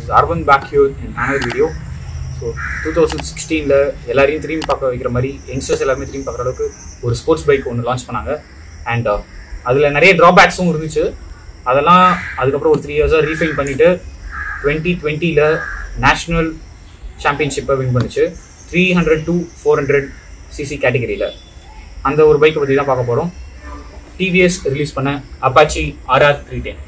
அர்வன் பேக்யூர் in another video so two thousand சிக்ஸ்டீனில் எல்லாரையும் திரும்பி பார்க்க வைக்கிற மாதிரி யங்ஸ்டர்ஸ் எல்லாருமே திரும்பி பார்க்குற அளவுக்கு ஒரு ஸ்போர்ட்ஸ் பைக் ஒன்று லான்ச் பண்ணாங்க அண்ட் அதில் நிறைய ட்ராபேக்ஸும் இருந்துச்சு அதெல்லாம் அதுக்கப்புறம் ஒரு த்ரீ இயர்ஸாக ரீஃபைன் பண்ணிவிட்டு டுவெண்ட்டி டுவெண்ட்டியில் நேஷ்னல் சாம்பியன்ஷிப்பை வின் பண்ணுச்சு three hundred to four hundred CC கேட்டகரியில் அந்த ஒரு பைக்கை பற்றி தான் பார்க்க போகிறோம் டிவிஎஸ் ரிலீஸ் பண்ண Apache RR three ten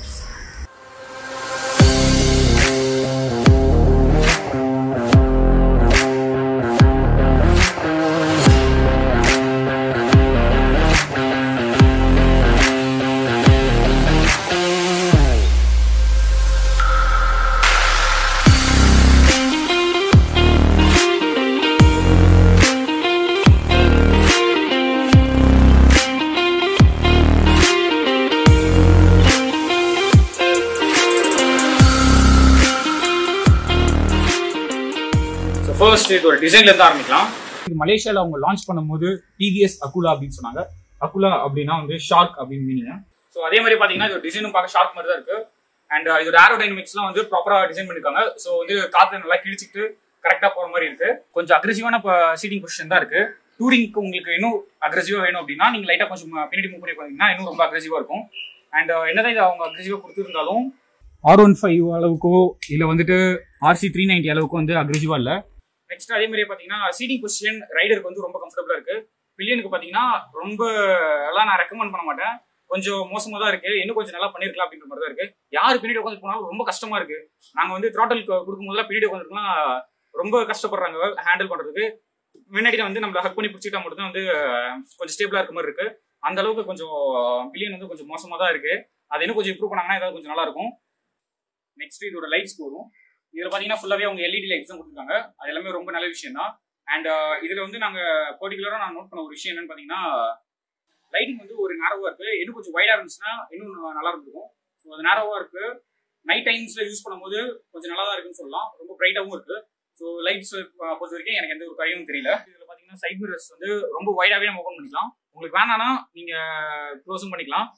so first இது ஒரு டிசைன்ல இருந்து ஆரம்பிக்கலாம் இது மலேசியாவில் அவங்க லான்ச் பண்ணும்போது டிவிஎஸ் அகுலா அப்படின்னு சொன்னாங்க அகுலா அப்படின்னா வந்து ஷார்க் அப்படின்னு மீனிங் ஸோ அதே மாதிரி பார்த்தீங்கன்னா இது டிசைனும் பார்க்க ஷார்க் மாதிரி தான் இருக்கு அண்ட் இதோட ஏரோடைனமிக்ஸ்லாம் வந்து ப்ராப்பராக டிசைன் பண்ணிருக்காங்க ஸோ வந்து காற்று நல்லா கிழிச்சிட்டு கரெக்டாக போகிற மாதிரி இருக்கு கொஞ்சம் அக்ரெசிவான சீட்டிங் பொசிஷன் தான் இருக்கு டூரிங்க்கு உங்களுக்கு இன்னும் அக்ரெசிவாக வேணும் அப்படின்னா நீங்கள் லைட்டாக கொஞ்சம் பின்னாடி மூவ் பண்ணி போனீங்கன்னா இன்னும் ரொம்ப அக்ரெசிவாக இருக்கும் அண்ட் என்னதான் இது அவங்க அக்ரெசிவாக கொடுத்துருந்தாலும் ஆர் ஒன் ஃபைவ் அளவுக்கோ இல்லை வந்துட்டு ஆர்சி த்ரீ நைன்டி அளவுக்கு வந்து அக்ரெசிவாக இல்லை நெக்ஸ்ட் அதே மாதிரி பார்த்தீங்கன்னா சீட்டிங் பொசிஷன் ரைடருக்கு வந்து ரொம்ப கம்ஃபர்டபுளாக இருக்கு பில்லியனுக்கு பார்த்தீங்கன்னா ரொம்ப எல்லாம் நான் ரெக்கமெண்ட் பண்ண மாட்டேன் கொஞ்சம் மோசமாக தான் இருக்கு இன்னும் கொஞ்சம் நல்லா பண்ணிருக்கலாம் அப்படின்ற மாதிரி தான் இருக்கு யார் பின்னாடி உட்காந்து போனாலும் ரொம்ப கஷ்டமா இருக்கு நாங்கள் வந்து த்ராட்டல் கொடுக்கும்போதெல்லாம் பின்னாடி உட்காந்துருக்கலாம் ரொம்ப கஷ்டப்படுறாங்க ஹேண்டில் பண்றதுக்கு முன்னாடி வந்து நம்மள ஹக் பண்ணி பிடிச்சிட்டா மட்டும் தான் வந்து கொஞ்சம் ஸ்டேபிளா இருக்க மாதிரி இருக்கு அந்த அளவுக்கு கொஞ்சம் பில்லியன் வந்து கொஞ்சம் மோசமா தான் இருக்கு அது இன்னும் கொஞ்சம் இம்ப்ரூவ் பண்ணாங்கன்னா ஏதாவது கொஞ்சம் நல்லா இருக்கும் நெக்ஸ்ட் இதோட லைட்ஸ் வரும் இதுல பாத்தீங்கன்னா ஃபுல்லாவே அவங்க எல்இடி லைட்ஸ் தான் கொடுத்துருக்காங்க அது எல்லாமே ரொம்ப நல்ல விஷயம் தான் அண்ட் இதுல வந்து நாங்க பர்டிகுலரா நான் நோட் பண்ண ஒரு விஷயம் என்னன்னு பாத்தீங்கன்னா லைட்டிங் வந்து ஒரு நேரவா இருக்கு இன்னும் கொஞ்சம் வைடா இருந்துச்சுன்னா இன்னும் நல்லா இருந்திருக்கும் ஸோ அது நேரவா இருக்கு நைட் டைம்ஸ்ல யூஸ் பண்ணும்போது கொஞ்சம் நல்லா தான் இருக்குன்னு சொல்லலாம் ரொம்ப பிரைட்டாவும் இருக்கு ஸோ லைட்ஸ் பொறுத்த வரைக்கும் எனக்கு எந்த ஒரு குறையும் தெரியல இதுல பாத்தீங்கன்னா சைட் மிரர்ஸ் வந்து ரொம்ப வைடாவே நம்ம ஓப்பன் பண்ணிக்கலாம் உங்களுக்கு வேணாம்னா நீங்க க்ளோஸும் பண்ணிக்கலாம்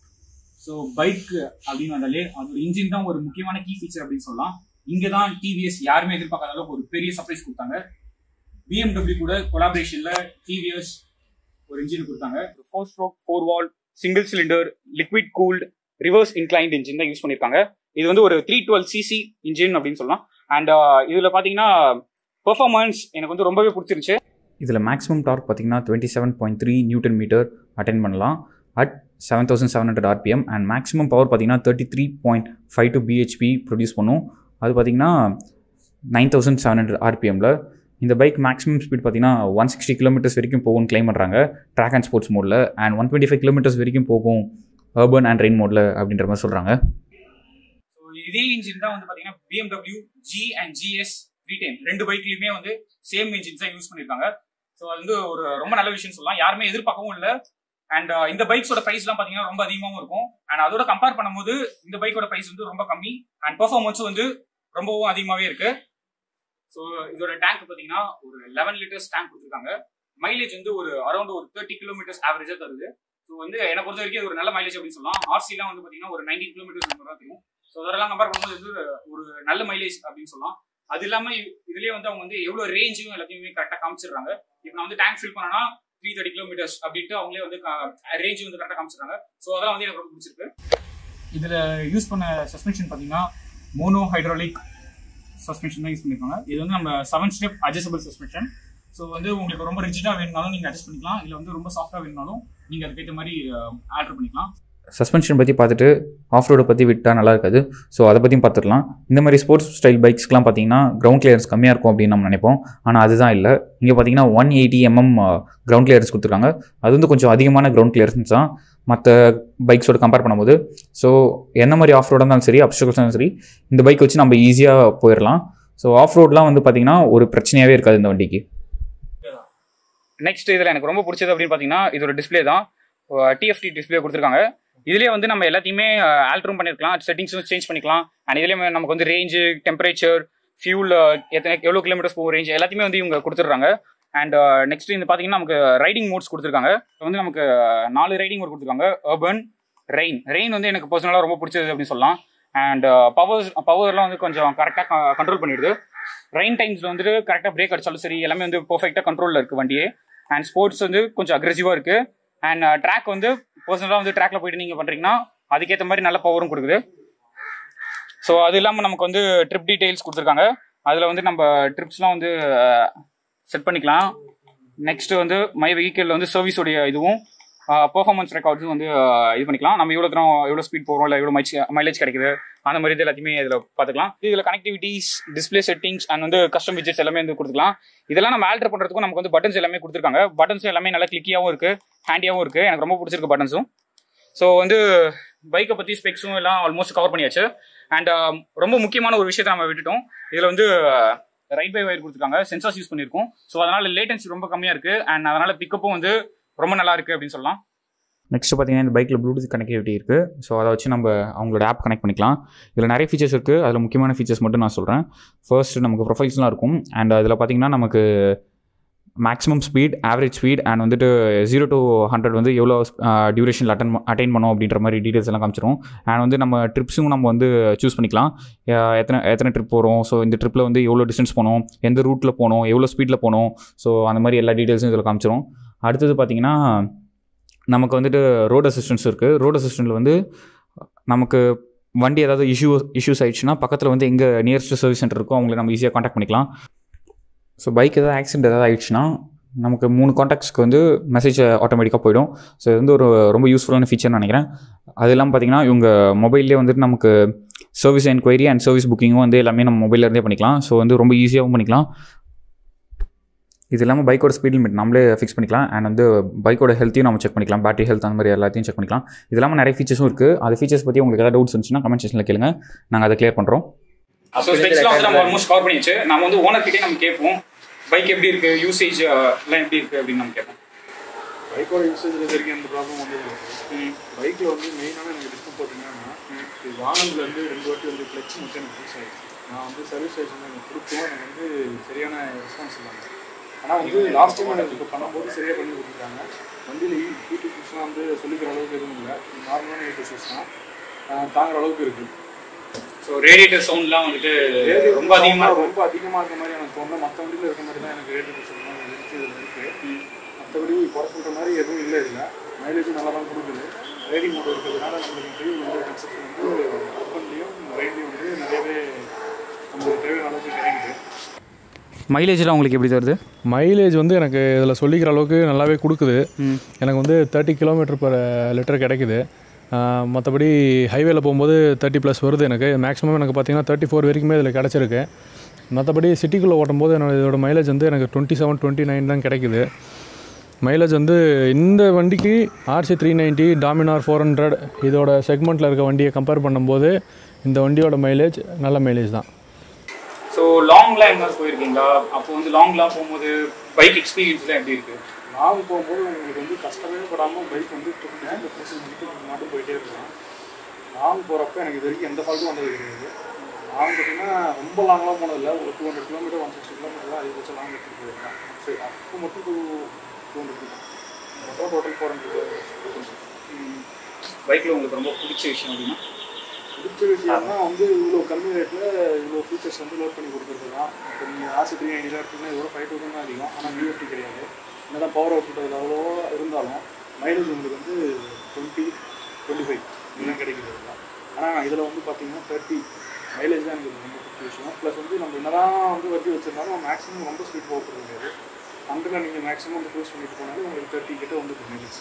ஸோ பைக் அப்படின்னு வந்தாலே அதோட இன்ஜின் தான் ஒரு முக்கியமான கீ ஃபீச்சர் அப்படின்னு சொல்லலாம் இங்கே தான் டிவிஎஸ் யாருமே எதிர்பார்க்காத அளவுக்கு ஒரு பெரிய சர்ப்ரைஸ் கொடுத்தாங்க பிஎம்டபிள்யூ கூட கொலாபரேஷன்ல டிவிஎஸ் ஒரு இன்ஜின் கொடுத்தாங்க four stroke four valve single cylinder liquid cooled reverse inclined engine தான் யூஸ் பண்ணியிருக்காங்க இது வந்து ஒரு த்ரீ டுவெல் சிசி இன்ஜின் அப்படின்னு சொல்லலாம் அண்ட் இதில் பார்த்தீங்கன்னா பெர்ஃபார்மன்ஸ் எனக்கு வந்து ரொம்பவே பிடிச்சிருந்துச்சு இதில் மேக்ஸிமம் டார்க் பார்த்தீங்கன்னா twenty seven point three newton metre attain பண்ணலாம் at seven thousand seven hundred RPM and maximum power பார்த்தீங்கன்னா thirty three point five two BHP produce பண்ணும் அது பார்த்தீங்கன்னா நைன் தௌசண்ட் செவன் ஹண்ட்ரட் ஆர்பிஎம்மில் இந்த பைக் மேக்ஸிமம் ஸ்பீட் பார்த்தீங்கன்னா one sixty kilometres வரைக்கும் போகும்னு கிளைம் பண்ணுறாங்க ட்ராக் அண்ட் ஸ்போர்ட்ஸ் மோடில் and one twenty five kilometres வரைக்கும் போகும் அர்பன் அண்ட் ரெயின் மோடில் அப்படின்ற மாதிரி சொல்கிறாங்க ஸோ இதே இன்ஜின் தான் வந்து பார்த்தீங்கன்னா BMW G and GS three ten ரெண்டு பைக்லையுமே வந்து சேம் இன்ஜின்ஸ் தான் யூஸ் பண்ணியிருக்காங்க ஸோ அது வந்து ஒரு ரொம்ப நல்ல விஷயம் சொல்லலாம் யாருமே எதிர்பார்க்கவும் இல்லை அண்ட் இந்த பைக்ஸோட ப்ரைஸ்லாம் பார்த்தீங்கன்னா ரொம்ப அதிகமாகவும் இருக்கும் அண்ட் அதோட கம்பேர் பண்ணும்போது இந்த பைக்கோட ப்ரைஸ் வந்து ரொம்ப கம்மி அண்ட் பெர்ஃபார்மன்ஸும் வந்து ரொம்பவும் அதிகமாகவே இருக்கு ஸோ இதோட டேங்க் பார்த்தீங்கன்னா ஒரு லெவன் லிட்டர்ஸ் டேங்க் கொடுத்துருக்காங்க மைலேஜ் வந்து ஒரு அரௌண்ட் ஒரு தேர்ட்டி கிலோமீட்டர்ஸ் ஆவரேஜாக தருது ஸோ வந்து என்னை பொறுத்த வரைக்கும் இது ஒரு நல்ல மைலேஜ் அப்படின்னு சொல்லலாம் ஆர்சிலாம் வந்து பார்த்தீங்கன்னா ஒரு நைன்டீன் கிலோமீட்டர்ஸ் அந்த தான் தெரியும் ஸோ அதெல்லாம் கம்பேர் பண்ணும்போது வந்து ஒரு நல்ல மைலேஜ் அப்படின்னு சொல்லலாம் அது இல்லாமல் இதுலேயே வந்து அவங்க வந்து எவ்வளோ ரேஞ்சும் எல்லாத்தையுமே கரெக்டாக காமிச்சிடுறாங்க இப்போ நான் வந்து டேங்க் ஃபில் பண்ணனா த்ரீ தேர்ட்டி கிலோமீட்டர்ஸ் அப்படின்ட்டு அவங்களே வந்து ரேஞ்ச் வந்து கரெக்டாக காமிச்சிருக்காங்க ஸோ அதெல்லாம் வந்து எனக்கு ரொம்ப பிடிச்சிருக்கு இதில் யூஸ் பண்ண சஸ்பென்ஷன் பார்த்தீங்கன்னா மோனோ ஹைட்ராலிக் சஸ்பென்ஷன் தான் யூஸ் பண்ணியிருக்காங்க இது வந்து நம்ம seven step adjustable suspension so வந்து உங்களுக்கு ரொம்ப ரிஜிடாக வேணுனாலும் நீங்கள் அட்ஜஸ்ட் பண்ணிக்கலாம் இல்லை வந்து ரொம்ப சாஃப்டாக வேணுனாலும் நீங்கள் அதுக்கேற்ற மாதிரி ஆல்டர் பண்ணிக்கலாம் சஸ்பென்ஷன் பற்றி பார்த்துட்டு ஆஃப் ரோடை பற்றி விட்டால் நல்லா இருக்காது ஸோ அதை பற்றியும் பார்த்துடலாம் இந்த மாதிரி ஸ்போர்ட்ஸ் ஸ்டைல் பைக்ஸ்க்குலாம் பார்த்தீங்கன்னா கிரவுண்ட் கிளியரன்ஸ் கம்மியாக இருக்கும் அப்படின்னு நம்ம நினைப்போம் ஆனால் அதுதான் இல்லை இங்கே பார்த்தீங்கன்னா one eighty mm ground clearance கொடுத்துருக்காங்க அது வந்து கொஞ்சம் அதிகமான கிரவுண்ட் கிளியரன்ஸ் தான் மற்ற பைக்ஸோட கம்பேர் பண்ணும்போது ஸோ என்ன மாதிரி ஆஃப் ரோடாக இருந்தாலும் சரி அப்ஸ்டக்கல்ஸ் இருந்தாலும் சரி இந்த பைக் வச்சு நம்ம ஈஸியாக போயிடலாம் ஸோ ஆஃப் ரோட்லாம் வந்து பார்த்தீங்கன்னா ஒரு பிரச்சனையாகவே இருக்காது இந்த வண்டிக்கு நெக்ஸ்ட் இதில் எனக்கு ரொம்ப பிடிச்சது அப்படின்னு பார்த்தீங்கன்னா இதோட டிஸ்பிளே தான் டிஎஃப்டி டிஸ்பிளே கொடுத்துருக்காங்க இதுலேயே வந்து நம்ம எல்லாத்தையுமே ஆல்டரும் பண்ணிருக்கலாம் செட்டிங்ஸும் சேஞ்ச் பண்ணிக்கலாம் அண்ட் இதுலேயே நமக்கு வந்து ரேஞ்சு டெம்பரேச்சர் ஃபியூல் எத்தனை எவ்வளோ கிலோமீட்டர்ஸ் போகும் ரேஞ்ச் எல்லாத்தையுமே வந்து இவங்க கொடுத்துட்றாங்க அண்ட் நெக்ஸ்ட் இந்த பார்த்தீங்கன்னா நமக்கு ரைடிங் மோட்ஸ் கொடுத்துருக்காங்க இப்போ வந்து நமக்கு நாலு ரைடிங் மோட் கொடுத்துருக்காங்க அர்பன் ரெயின் ரெயின் வந்து எனக்கு பர்சனலாக ரொம்ப பிடிச்சது அப்படின்னு சொல்லலாம் அண்ட் பவர்ஸ் பவர்லாம் வந்து கொஞ்சம் கரெக்டாக கண்ட்ரோல் பண்ணிடுது ரெயின் டைம்ஸில் வந்துட்டு கரெக்டாக பிரேக் அடிச்சாலும் சரி எல்லாமே வந்து பர்ஃபெக்டாக கண்ட்ரோலில் இருக்குது வண்டியே அண்ட் ஸ்போர்ட்ஸ் வந்து கொஞ்சம் அக்ரெசிவாக இருக்குது அண்ட் ட்ராக் வந்து பர்சனலாக வந்து ட்ராக்ல போயிட்டு நீங்கள் பண்ணுறீங்கன்னா அதுக்கேற்ற மாதிரி நல்ல பவரும் கொடுக்குது ஸோ அது இல்லாமல் நமக்கு வந்து ட்ரிப் டீடைல்ஸ் கொடுத்துருக்காங்க அதில் வந்து நம்ம ட்ரிப்ஸ்லாம் வந்து செட் பண்ணிக்கலாம் நெக்ஸ்ட் வந்து மை வெஹிக்கிள் வந்து சர்வீஸோடைய இதுவும் பெர்ஃபார்மன்ஸ் ரெக்கார்ட்ஸும் வந்து அஹ், இது பண்ணிக்கலாம் நம்ம எவ்வளோ தூரம் எவ்வளோ ஸ்பீட் போகிறோம் இல்லை எவ்வளோ மைச் மைலேஜ் கிடைக்குது அந்த மாதிரி இது எல்லாத்தையுமே இதில் பார்த்துக்கலாம் இதில் கனெக்டிவிட்டிஸ் டிஸ்பிளே செட்டிங்ஸ் அண்ட் வந்து கஸ்டம் விஜெட்ஸ் எல்லாமே வந்து கொடுத்துக்கலாம் இதெல்லாம் நம்ம ஆல்டர் பண்ணுறதுக்கும் நமக்கு வந்து பட்டன்ஸ் எல்லாமே கொடுத்துருக்காங்க பட்டன்ஸ் எல்லாமே நல்லா கிளிக்கியாகவும் இருக்குது ஹேண்டியாகவும் இருக்குது எனக்கு ரொம்ப பிடிச்சிருக்கு பட்டன்ஸும் ஸோ வந்து பைக்கை பற்றி ஸ்பெக்ஸும் எல்லாம் ஆல்மோஸ்ட் கவர் பண்ணியாச்சு அண்ட் ரொம்ப முக்கியமான ஒரு விஷயத்தை நம்ம விட்டுட்டோம் இதில் வந்து ரைட் பை வயர் கொடுத்துருக்காங்க சென்சார்ஸ் யூஸ் பண்ணியிருக்கோம் ஸோ அதனால லேட்டன்சி ரொம்ப கம்மியாக இருக்குது அண்ட் அதனால பிக்கப்பும் வந்து ரொம்ப நல்லா இருக்குது அப்படின்னு சொல்லலாம் நெக்ஸ்ட் பார்த்தீங்கன்னா இந்த பைக்கில் ப்ளூடூத் கனெக்டிவிட்டி இருக்குது ஸோ அதை வச்சு நம்ம அவங்களோட ஆப் கனெக்ட் பண்ணிக்கலாம் இதில் நிறைய ஃபீச்சர்ஸ் இருக்குது அதில் முக்கியமான ஃபீச்சர்ஸ் மட்டும் நான் சொல்கிறேன் ஃபர்ஸ்ட் நமக்கு ப்ரொஃபைல்ஸ்லாம் இருக்கும் அண்ட் அதில் பார்த்தீங்கன்னா நமக்கு maximum speed average speed and வந்துட்டு ஜீரோ டு ஹண்ட்ரட் வந்து எவ்வளோ டியூரேஷனில் அட்டன் அட்டைன் பண்ணோம் அப்படின்ற மாதிரி டீட்டெயில்ஸ் எல்லாம் காமிச்சிரும் அண்ட் வந்து நம்ம ட்ரிப்ஸும் நம்ம வந்து சூஸ் பண்ணிக்கலாம் அஹ் எத்தனை எத்தனை ட்ரிப் போகிறோம் ஸோ இந்த ட்ரிப்பில் வந்து எவ்வளோ டிஸ்டன்ஸ் போனோம் எந்த ரூட்டில் போனோம் எவ்வளோ ஸ்பீடில் போனோம் ஸோ அந்த மாதிரி எல்லா டீட்டெயில்ஸும் இதில் காமிச்சிரும் அடுத்தது பார்த்தீங்கன்னா நமக்கு வந்துட்டு ரோட் அசிஸ்டன்ஸ் இருக்குது ரோட் அசிஸ்டண்ட்டில் வந்து நமக்கு வண்டி ஏதாவது இஷ்யூ இஷ்யூஸ் ஆயிடுச்சுன்னா பக்கத்தில் வந்து எங்கே நியரஸ்ட் சர்வீஸ் சென்டர் இருக்கோ அவங்கள நம்ம ஈஸியாக காண்டாக்ட் பண்ணிக்கலாம் ஸோ பைக் ஏதாவது ஆக்சிடென்ட் ஏதாவது ஆயிடுச்சுன்னா நமக்கு மூணு காண்டாக்ட்ஸ்க்கு வந்து மெசேஜ் ஆட்டோமேட்டிக்காக போயிடும் ஸோ இது வந்து ஒரு ரொம்ப யூஸ்ஃபுல்லான ஃபீச்சர்னு நினைக்கிறேன் அது இல்லாமல் பார்த்தீங்கன்னா இவங்க மொபைல்லே வந்துட்டு நமக்கு சர்வீஸ் என்கொயரி அண்ட் சர்வீஸ் புக்கிங்கும் வந்து எல்லாமே நம்ம மொபைல்ல இருந்தே பண்ணிக்கலாம் ஸோ வந்து ரொம்ப ஈஸியாகவும் பண்ணிக்கலாம் இது இல்லாமல் பைக்கோட ஸ்பீட் லிமிட் நம்மளே ஃபிக்ஸ் பண்ணிக்கலாம் அண்ட் வந்து பைக்கோட ஹெல்த்தையும் நம்ம செக் பண்ணிக்கலாம் பேட்டரி ஹெல்த் அந்த மாதிரி எல்லாத்தையும் செக் பண்ணிக்கலாம் இது இல்லாமல் நிறைய ஃபீச்சர்ஸும் இருக்குது அது ஃபீச்சர்ஸ் பற்றி உங்களுக்கு ஏதாவது டவுட்ஸ் இருந்துச்சுன்னா கமெண்ட் செக்ஷனில் கேளுங்க நாங்கள் அதை கிளியர் பண்ணுறோம் ஸோ ஸ்பெக்ஸ்லாம் வந்து நம்ம ஆல்மோஸ்ட் கவர் பண்ணியாச்சு நம்ம வந்து ஓனர் கிட்டே நம்ம கேட்போம் பைக் எப்படி இருக்கு யூசேஜ் எல்லாம் எப்படி இருக்கு அப்படின்னு நம்ம கேட்போம் பைக்கோட யூசேஜ் வரைக்கும் எந்த ப்ராப்ளம் வந்து பைக்கில் வந்து மெயினான எனக்கு டிஸ்கம்ஃபர்ட் என்னன்னா இது வாகனத்துலேருந்து ரெண்டு வாட்டி வந்து கிளச் மட்டும் எனக்கு யூஸ் ஆயிடுச்சு நான் வந்து சர்வீஸ் ஸ்டேஷன் எனக்கு கொடுத்தோம் எனக்கு வந்து சரியான ரெஸ்பான்ஸ் இல்லாமல் ஆனால் வந்து லாஸ்ட் டைம் எனக்கு இப்போ பண்ணும்போது சரியாக பண்ணி கொடுத்துருக்காங்க வண்டியில் ஹீட் இஷ்யூஸ்லாம் வந்து சொல்லிக்கிற அளவுக்கு எதுவும் இல்லை நார்மலான ஹீட் இஷ்யூஸ் தான் ஆஹ் தாங்குற அளவுக்கு இருக்குது ஸோ ரேடியேட்டர் சவுண்ட்லாம் வந்துட்டு ரொம்ப அதிகமாக இருக்கும் ரொம்ப அதிகமாக இருக்க மாதிரி எனக்கு தோணுது மற்ற வண்டியில் இருக்க மாதிரி தான் எனக்கு ரேடியோ சொல்லணும் இருந்துச்சு இதில் இருக்குது மற்றபடி குறை சொல்கிற மாதிரி எதுவும் இல்லை இதில் மைலேஜும் நல்லா தான் கொடுக்குது ரைடிங் மோட் இருக்கிறதுனால நம்மளுக்கு டியூல் வந்து கன்செப்ஷன் வந்து அர்பன்லேயும் ரைட்லேயும் வந்து நிறையவே நம்மளுக்கு தேவையான அளவுக்கு கிடைக்குது மைலேஜ்லாம் உங்களுக்கு எப்படி தருது மைலேஜ் வந்து எனக்கு இதில் சொல்லிக்கிற அளவுக்கு நல்லாவே கொடுக்குது எனக்கு வந்து தேர்ட்டி கிலோமீட்டர் பர் லிட்டர் கிடைக்குது மற்றபடி ஹைவேல போகும்போது தேர்ட்டி ப்ளஸ் வருது எனக்கு மேக்ஸிமம் எனக்கு பார்த்தீங்கன்னா தேர்ட்டி ஃபோர் வரைக்குமே இதில் கிடச்சிருக்கு மற்றபடி சிட்டிக்குள்ளே ஓட்டும்போது என்னோட இதோட மைலேஜ் வந்து எனக்கு டுவெண்ட்டி செவன் டுவெண்ட்டி நைன் தான் கிடைக்குது மைலேஜ் வந்து இந்த வண்டிக்கு RC three ninety Dominar four hundred இதோட செக்மெண்ட்டில் இருக்க வண்டியை கம்பேர் பண்ணும்போது இந்த வண்டியோட மைலேஜ் நல்ல மைலேஜ் தான் ஸோ லாங்லாம் எங்கேயாவது போயிருக்கீங்களா அப்போ வந்து லாங்லாம் போகும்போது பைக் எக்ஸ்பீரியன்ஸ்லாம் எப்படி இருக்கு லாங் போகும்போது உங்களுக்கு வந்து கஷ்டமே படாமல் பைக் வந்து இந்த ப்ளஸ் மட்டும் போயிட்டே இருக்கலாம் லாங் போகிறப்ப எனக்கு இது வரைக்கும் எந்த ஃபால்ட்டும் வந்தது கிடையாது லாங் பார்த்தீங்கன்னா ரொம்ப லாங்லாம் போனதில்லை ஒரு two hundred kilometre one sixty kilometre தான் அதிகபட்சம் லாங் எடுத்துகிட்டு போயிருக்கேன் சரி அப்போ மட்டும் டூ டூ ஹண்ட்ரட் மொத்தம் டோட்டல் ஃபோர் ஹண்ட்ரட் பைக்கில் உங்களுக்கு ரொம்ப பிடிச்ச விஷயம் அப்படின்னா பிடிச்ச விஷயம்னா வந்து இவ்வளோ கம்மி ரேட்டில் இவ்வளோ ஃபீச்சர்ஸ் வந்து லோட் பண்ணி கொடுக்குறது தான் இப்போ நீங்கள் ஆசி த்ரீ நைன்டி தான் இருக்குன்னா இதோட ஃபைவ் தௌசண்ட் தான் அதிகம் ஆனால் விஎஃப்டி கிடையாது என்னதான் பவர் அவுட் அதில் அவ்வளோ இருந்தாலும் மைலேஜ் உங்களுக்கு வந்து டுவெண்ட்டி டுவெண்ட்டி ஃபைவ் இதெல்லாம் கிடைக்குது இதெல்லாம் ஆனால் இதில் வந்து பார்த்தீங்கன்னா தேர்ட்டி மைலேஜ் தான் எனக்கு ரொம்ப பிடிச்ச விஷயம் ப்ளஸ் வந்து நம்ம என்னதான் வந்து வண்டி வச்சிருந்தாலும் மேக்ஸிமம் ரொம்ப ஸ்பீட் போகிறது கிடையாது ஹண்ட்ரடில் நீங்கள் மேக்ஸிமம் வந்து க்ரூஸ் பண்ணிட்டு போனாலும் உங்களுக்கு தேர்ட்டி கிட்ட வந்து மைலேஜ்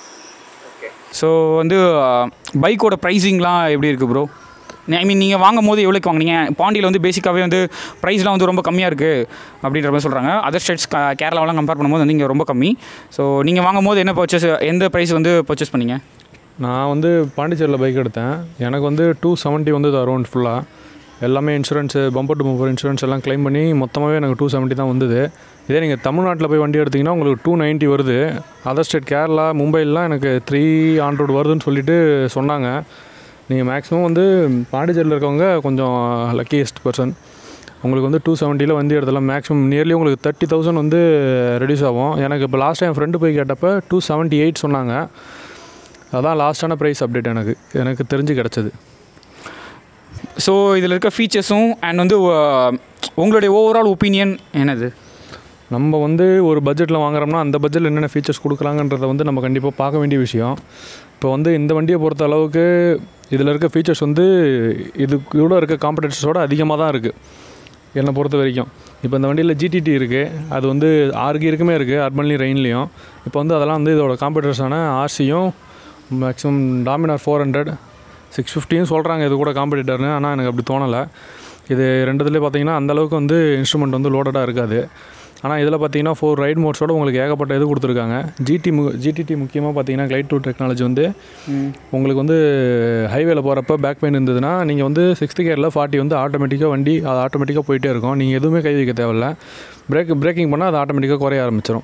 ஸோ வந்து பைக்கோட ப்ரைஸிங்லாம் எப்படி இருக்குது ப்ரோ ஐ மீன் நீங்கள் வாங்கும் போது எவ்வளோக்கு வாங்குனீங்க பாண்டியில் வந்து பேசிக்காகவே வந்து ப்ரைஸ்லாம் வந்து ரொம்ப கம்மியாக இருக்குது அப்படின்ற மாதிரி சொல்கிறாங்க அதர் ஸ்டேட்ஸ் கேரளாவெலாம் கம்பேர் பண்ணும்போது வந்து இங்கே ரொம்ப கம்மி ஸோ நீங்கள் வாங்கும் போது என்ன பர்ச்சேஸ் எந்த ப்ரைஸ் வந்து பர்ச்சேஸ் பண்ணீங்க நான் வந்து பாண்டிச்சேரியில் பைக் எடுத்தேன் எனக்கு வந்து டூ செவன்ட்டி வந்து அரௌண்ட் ஃபுல்லாக எல்லாமே insurance bumper to bumper insurance எல்லாம் க்ளைம் பண்ணி மொத்தமாகவே எனக்கு டூ செவன்ட்டி தான் வந்தது இதே நீங்கள் தமிழ்நாட்டில் போய் வண்டி எடுத்திங்கன்னா உங்களுக்கு டூ நைன்ட்டி வருது அதர் ஸ்டேட் கேரளா மும்பைலாம் எனக்கு த்ரீ ஹண்ட்ரட் வருதுன்னு சொல்லிட்டு சொன்னாங்க நீங்கள் மேக்ஸிமம் வந்து பாண்டிச்சேரியில் இருக்கவங்க கொஞ்சம் லக்கியஸ்ட் பர்சன் உங்களுக்கு வந்து டூ செவன்ட்டியில் வண்டி எடுத்தலாம் மேக்ஸிமம் நியர்லி உங்களுக்கு தேர்ட்டி தௌசண்ட் வந்து ரெடியூஸ் ஆகும் எனக்கு இப்போ லாஸ்ட் டைம் ஃப்ரெண்டு போய் கேட்டப்போ டூ செவன்ட்டி எயிட் சொன்னாங்க அதான் லாஸ்ட்டான ப்ரைஸ் அப்டேட் எனக்கு எனக்கு தெரிஞ்சு கிடச்சது ஸோ இதில் இருக்க ஃபீச்சர்ஸும் அண்ட் வந்து uh, உங்களுடைய ஓவரால் ஒப்பீனியன் என்னது நம்ம வந்து ஒரு பட்ஜெட்டில் வாங்குறோம்னா அந்த பட்ஜெட்டில் என்னென்ன ஃபீச்சர்ஸ் கொடுக்குறாங்கன்றத வந்து நம்ம கண்டிப்பாக பார்க்க வேண்டிய விஷயம் இப்போ வந்து இந்த வண்டியை பொறுத்த அளவுக்கு இதில் இருக்க ஃபீச்சர்ஸ் வந்து இது கூட இருக்க காம்படிட்டர்ஸோட அதிகமாக தான் இருக்குது என்னை பொறுத்த வரைக்கும் இப்போ இந்த வண்டியில் ஜிடிடி இருக்குது அது வந்து ஆறு கீருக்குமே இருக்குது அர்பன்லேயும் ரெயின்லேயும் இப்போ வந்து அதெல்லாம் வந்து இதோட காம்படிட்டர்ஸான ஆர்சியும் maximum Dominar four hundred six ஃபிஃப்டியும் சொல்கிறாங்க இது கூட காம்படிட்டர்னு ஆனால் எனக்கு அப்படி தோணலை இது ரெண்டுத்துலேயே பார்த்தீங்கன்னா அந்த அளவுக்கு வந்து இன்ஸ்ட்ருமெண்ட் வந்து லோடடாக இருக்காது ஆனால் இதில் பார்த்தீங்கன்னா ஃபோர் ரைட் மோட்ஸோட உங்களுக்கு ஏகப்பட்ட இது கொடுத்துருக்காங்க ஜிடி மு ஜிடிடி முக்கியமாக பார்த்தீங்கன்னா கிளைட் டூ டெக்னாலஜி வந்து உங்களுக்கு வந்து ஹைவேல போகிறப்ப பேக் பெயின் இருந்ததுன்னா நீங்கள் வந்து சிக்ஸ்த் கியரில் ஃபார்ட்டி வந்து ஆட்டோமேட்டிக்காக வண்டி அது ஆட்டோமேட்டிக்காக போயிட்டே இருக்கும் நீங்கள் எதுவுமே கை வைக்க தேவையில்ல பிரேக் பிரேக்கிங் பண்ணால் அது ஆட்டோமேட்டிக்காக குறைய ஆரம்பிச்சிடும்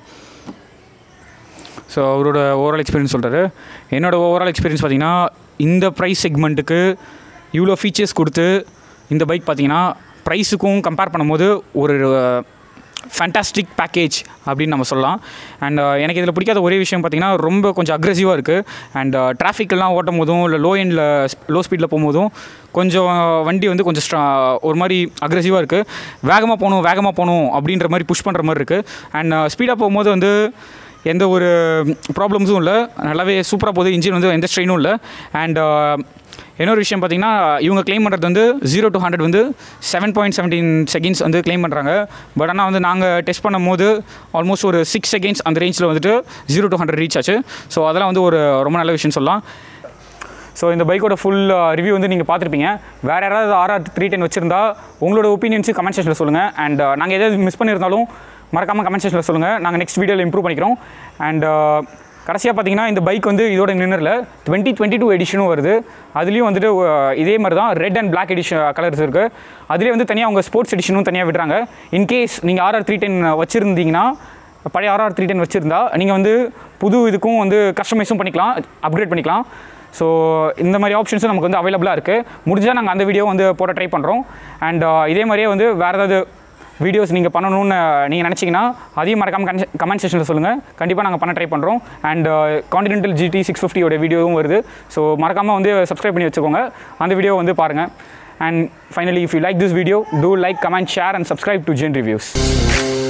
ஸோ அவரோட ஓவரால் எக்ஸ்பீரியன்ஸ் சொல்கிறாரு என்னோட ஓவரால் எக்ஸ்பீரியன்ஸ் பார்த்தீங்கன்னா இந்த ப்ரைஸ் செக்மெண்ட்டுக்கு இவ்வளோ ஃபீச்சர்ஸ் கொடுத்து இந்த பைக் பார்த்தீங்கன்னா ப்ரைஸுக்கும் கம்பேர் பண்ணும்போது ஒரு ஃபேண்டாஸ்டிக் பேக்கேஜ் அப்படின்னு நம்ம சொல்லலாம் அண்ட் எனக்கு இதில் பிடிக்காத ஒரே விஷயம் பார்த்தீங்கன்னா ரொம்ப கொஞ்சம் அக்ரெசிவாக இருக்குது அண்ட் டிராஃபிக்கெல்லாம் ஓட்டும் போதும் இல்லை லோ எண்டில் லோ ஸ்பீடில் போகும்போதும் கொஞ்சம் வண்டி வந்து கொஞ்சம் ஸ்ட்ரா ஒரு மாதிரி அக்ரெசிவாக இருக்குது வேகமாக போகணும் வேகமாக போகணும் அப்படின்ற மாதிரி புஷ் பண்ணுற மாதிரி இருக்குது அண்ட் ஸ்பீடாக போகும்போது வந்து எந்த ஒரு ப்ராப்ளம்ஸும் இல்லை நல்லாவே சூப்பராக போகுது இன்ஜின் வந்து எந்த ஸ்ட்ரெயினும் இல்லை அண்ட் இன்னொரு விஷயம் பார்த்தீங்கன்னா இவங்க க்ளைம் பண்ணுறது வந்து ஜீரோ டு ஹண்ட்ரட் வந்து செவன் பாயிண்ட் செவன்டீன் செகண்ட்ஸ் வந்து க்ளைம் பண்ணுறாங்க பட் ஆனால் வந்து நாங்கள் டெஸ்ட் பண்ணும்போது ஆல்மோஸ்ட் ஒரு சிக்ஸ் செகண்ட்ஸ் அந்த ரேஞ்சில் வந்துட்டு ஜீரோ டு ஹண்ட்ரட் ரீச் ஆச்சு ஸோ அதெல்லாம் வந்து ஒரு ரொம்ப நல்ல விஷயம் சொல்லலாம் ஸோ இந்த பைக்கோட ஃபுல் ரிவ்யூ வந்து நீங்கள் பார்த்துருப்பீங்க வேறு யாராவது ஆர்ஆர் த்ரீ டென் வச்சுருந்தா உங்களோட ஒப்பீனியன்ஸு கமெண்ட் செக்ஷனில் சொல்லுங்கள் அண்ட் நாங்கள் எதாவது மிஸ் பண்ணியிருந்தாலும் மறக்காமல் கமெண்ட் செக்ஷனில் சொல்லுங்கள் நாங்கள் நெக்ஸ்ட் வீடியோவில் இம்ப்ரூவ் பண்ணிக்கிறோம் அண்ட் கடைசியாக பார்த்தீங்கன்னா இந்த பைக் வந்து இதோட நின்றுல டுவெண்ட்டி டுவெண்ட்டி டூ எடிஷனும் வருது அதுலேயும் வந்துட்டு அஹ், இதே மாதிரி தான் red and black edition colours இருக்குது அதுலேயே வந்து தனியாக அவங்க ஸ்போர்ட்ஸ் எடிஷனும் தனியாக விடுறாங்க இன்கேஸ் நீங்கள் ஆர்ஆர் த்ரீ டென் வச்சுருந்தீங்கன்னா பழைய ஆர்ஆர் த்ரீ டென் வச்சுருந்தா நீங்கள் வந்து புது இதுக்கும் வந்து கஸ்டமைஸும் பண்ணிக்கலாம் அப்கிரேட் பண்ணிக்கலாம் ஸோ இந்த மாதிரி ஆப்ஷன்ஸும் நமக்கு வந்து அவைலபிளாக இருக்குது முடிஞ்சால் நாங்கள் அந்த வீடியோ வந்து போட ட்ரை பண்ணுறோம் அண்ட் இதே மாதிரியே வந்து வேறு ஏதாவது வீடியோஸ் நீங்கள் பண்ணணும்னு நீங்கள் நினச்சிங்கன்னா அதையும் மறக்காமல் கமெண்ட் செக்ஷனில் சொல்லுங்கள் கண்டிப்பாக நாங்கள் பண்ண ட்ரை பண்ணுறோம் அண்ட் கான்டினென்டல் ஜிடி சிக்ஸ் ஃபிஃப்டியோட வீடியோவும் வருது ஸோ மறக்காமல் வந்து சப்ஸ்கிரைப் பண்ணி வச்சுக்கோங்க அந்த வீடியோ வந்து பாருங்கள் and finally if you like this video do like comment share and subscribe to Zen reviews